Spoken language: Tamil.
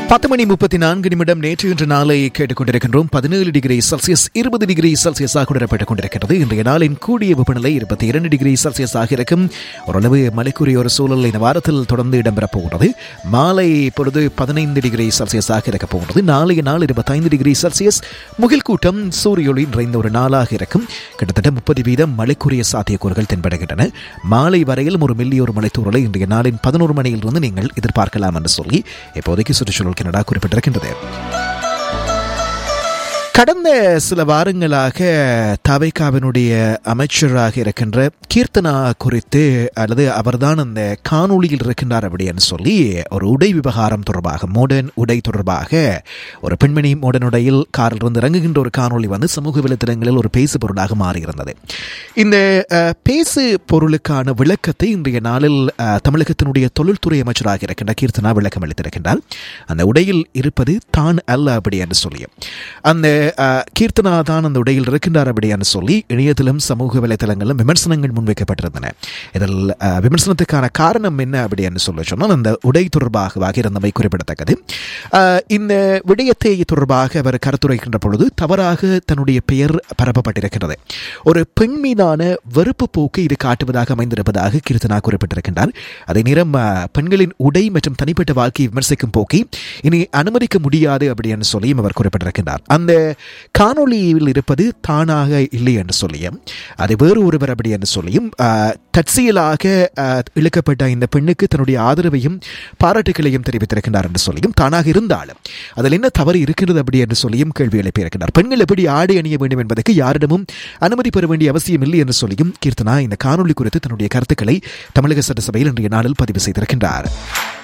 பத்து மணி முப்பத்தி நான்கு நிமிடம் நேற்று இன்று நாளை கேட்டுக்கொண்டிருக்கின்றோம் பதினேழு டிகிரி செல்சியஸ் இருபது டிகிரி செல்சியஸாக உணரப்பட்டுக் கொண்டிருக்கிறது இன்றைய நாளின் கூடிய வெப்பநிலை இருபத்தி இரண்டு டிகிரி செல்சியஸாக இருக்கும் ஓரளவு மழைக்குரிய ஒரு சூழல் இந்த வாரத்தில் தொடர்ந்து இடம்பெறப் போகிறது மாலை இப்பொழுது பதினைந்து டிகிரி செல்சியஸாக இருக்கப் போகிறது நாளைய நாள் இருபத்தைந்து டிகிரி செல்சியஸ் முகில் கூட்டம் சூரியொளி நிறைந்த ஒரு நாளாக இருக்கும் கிட்டத்தட்ட முப்பது வீதம் மழைக்குரிய சாத்தியக்கூறுகள் தென்படுகின்றன மாலை வரையிலும் ஒரு மில்லிய ஒரு மலைத்தூரலை இன்றைய நாளின் பதினோரு மணியிலிருந்து நீங்கள் எதிர்பார்க்கலாம் என்று சொல்லி இப்போதைக்கு சுற்றுச்சூழல் கனடா குறிப்பிட்டிருக்கின்றது கடந்த சில வாரங்களாக தவைக்காவினுடைய அமைச்சராக இருக்கின்ற கீர்த்தனா குறித்து அல்லது அவர்தான் அந்த காணொளியில் இருக்கின்றார் அப்படின்னு சொல்லி ஒரு உடை விவகாரம் தொடர்பாக மோடர்ன் உடை தொடர்பாக ஒரு பெண்மணி மோடர்ன் உடையில் காரில் இருந்து இறங்குகின்ற ஒரு காணொளி வந்து சமூக வலைத்தளங்களில் ஒரு பேசு பொருளாக மாறியிருந்தது இந்த அஹ், பேசு பொருளுக்கான விளக்கத்தை இன்றைய நாளில் அஹ், தமிழகத்தினுடைய தொழில்துறை அமைச்சராக இருக்கின்ற கீர்த்தனா விளக்கம் அளித்திருக்கின்றார் அந்த உடையில் இருப்பது தான் அல்ல அப்படி என்று சொல்லி அந்த அஹ், கீர்த்தனா தான் அந்த உடையில் இருக்கின்றார் அப்படி என்று சொல்லி இணையத்திலும் சமூக வலைத்தளங்களிலும் விமர்சனங்கள் முன்வைக்கப்பட்டிருந்தன இதில் அஹ், விமர்சனத்துக்கான காரணம் என்ன அப்படி என்று சொல்ல சொன்னால் அந்த உடை தொடர்பாக இருந்தமை குறிப்பிடத்தக்கது அஹ், இந்த விடயத்தை தொடர்பாக அவர் கருத்துரைக்கின்ற பொழுது தவறாக தன்னுடைய பெயர் பரப்பப்பட்டிருக்கிறது ஒரு பெண் மீதான வெறுப்பு போக்கு இது காட்டுவதாக அமைந்திருப்பதாக கீர்த்தனா குறிப்பிட்டிருக்கின்றார் அதே நேரம் அஹ், பெண்களின் உடை மற்றும் தனிப்பட்ட வாழ்க்கையை விமர்சிக்கும் போக்கை இனி அனுமதிக்க முடியாது அப்படின்னு சொல்லியும் அவர் குறிப்பிட்டிருக்கின்றார் அந்த காணொளியில் இருப்பது தானாக இல்லை என்று சொல்லியும் அது வேறு ஒருவர் அப்படி என்று சொல்லியும் அஹ், தற்செயலாக அஹ், இழுக்கப்பட்ட இந்த பெண்ணுக்கு தன்னுடைய ஆதரவையும் பாராட்டுகளையும் தெரிவித்திருக்கின்றார் என்று சொல்லியும் தானாக இருந்தாலும் அதில் என்ன தவறு இருக்கிறது அப்படி என்று சொல்லியும் கேள்வி எழுப்பியிருக்கிறார் பெண்கள் எப்படி ஆடை அணிய வேண்டும் என்பதற்கு யாரிடமும் அனுமதி பெற வேண்டிய அவசியம் இல்லை என்று சொல்லியும் கீர்த்தனா இந்த காணொளி குறித்து தன்னுடைய கருத்துக்களை தமிழக சட்டசபையில் இன்றைய நாளில் பதிவு செய்திருக்கின்றார்